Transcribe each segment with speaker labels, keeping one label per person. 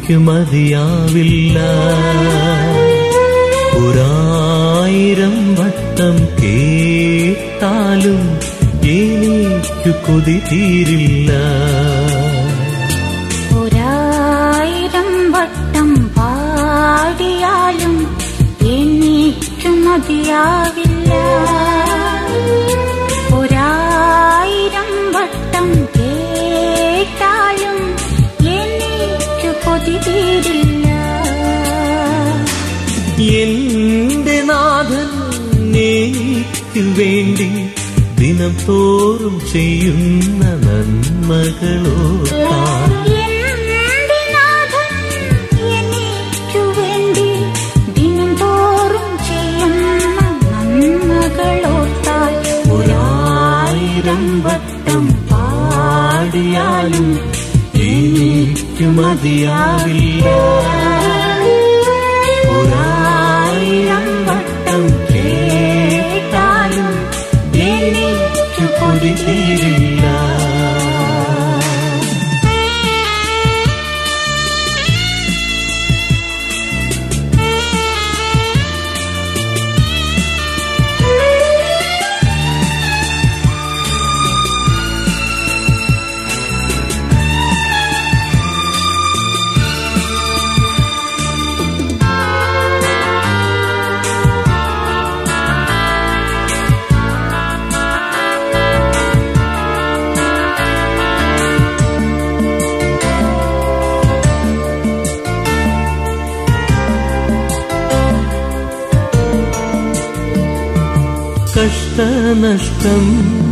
Speaker 1: എനിക്കു മതിയാവില്ല ഒരായിരം വട്ടം കേട്ടാലും എനിക്കു കൊതി തീരില്ല
Speaker 2: ഒരായിരം വട്ടം പാടിയാലും എനിക്കു മതിയാവില്ല ഒരായിരം വട്ടം കേട്ടാലും എനിക്കു കൊതി തീരില്ല
Speaker 1: എന്റെ നാഥൻ എനിക്കു വേണ്ടി ദിനം തോറും ചെയ്യുന്ന നന്മകളോർത്താൽ
Speaker 2: എന്റെ നാഥൻ എനിക്കു വേണ്ടി ദിനം തോറും ചെയ്യുന്ന നന്മകളോർത്താൽ
Speaker 1: ഒരായിരം വട്ടം പാടിയാലും എനിക്കു മതിയാവില്ല ഒരായിരം വട്ടം കേട്ടാലും എനിക്കു കൊതി തീരില്ല കഷ്ടനഷ്ടം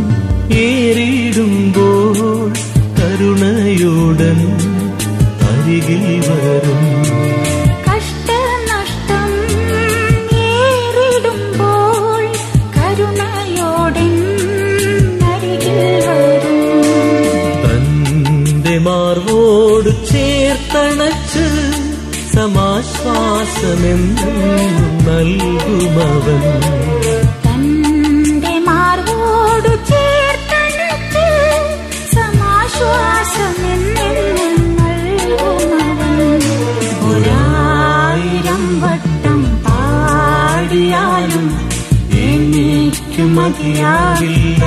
Speaker 1: ഏറിടുമ്പോൾ കരുണയോടൻ അരികിൽ വരും
Speaker 2: കഷ്ടനഷ്ടം ഏറിടുമ്പോൾ കരുണയോടെ അരികിൽ വരും
Speaker 1: തന്റെ മാർവോട് ചേർത്തണച്ച് സമാശ്വാസമെന്നും നൽകുമവൻ
Speaker 2: തന്റെ മാർവോടു ചേർത്തണച്ച് സമാശ്വാസമെന്നെന്നും നൽകുമവൻ ഒരായിരം വട്ടം പാടിയാലും
Speaker 1: എനിക്കു മതിയാവില്ല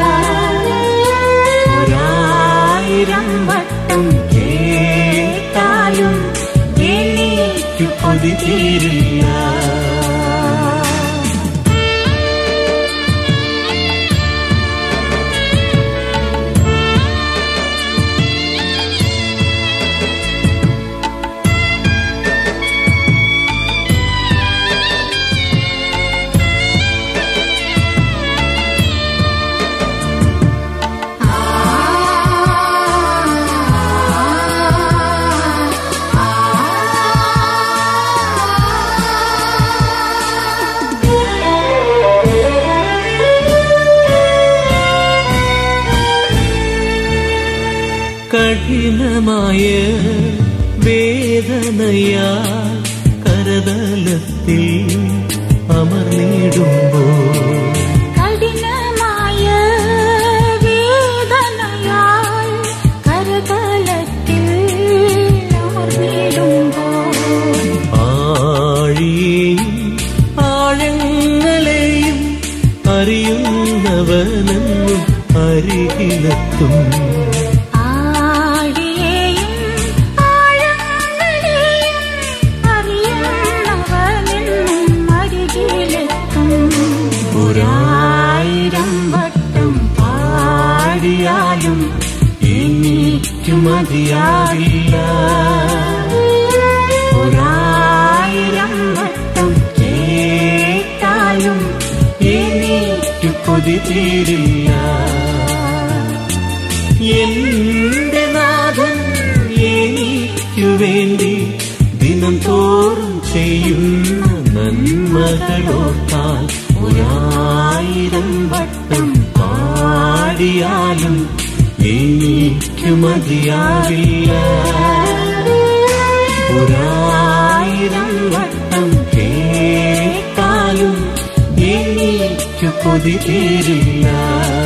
Speaker 1: ഒരായിരം വട്ടം കേട്ടാലും എനിക്കു കൊതി തീരില്ല കഠിനമായ വേദനയാൽ കരതലത്തിൽ അമർന്നിടുമ്പോൾ
Speaker 2: കഠിനമായ വേദനയാൽ കരതലത്തിൽ അമർന്നിടുമ്പോൾ
Speaker 1: ആഴിയെയും ആഴങ്ങളെയും അറിയുന്നവനെന്നും അരികിലെത്തും
Speaker 2: ആഴിയെയും ആഴങ്ങളെയും അറിയുന്നവനെന്നും അരികിലെത്തും
Speaker 1: ഒരായിരം വട്ടം പാടിയാലും എനിക്കു മതിയാവില്ല ഒരായിരം വട്ടം കേട്ടാലും എനിക്കു കൊതി തീരില്ല എന്റെ നാഥൻ എനിക്കു വേണ്ടി ദിനം തോറും ചെയ്യുന്ന നന്മകളോർത്താൽ ഒരായിരം വട്ടം പാടിയാലും എനിക്കു മതിയാവില്ല ഒരായിരം വട്ടം കേട്ടാലും എനിക്കു കൊതി തീരില്ല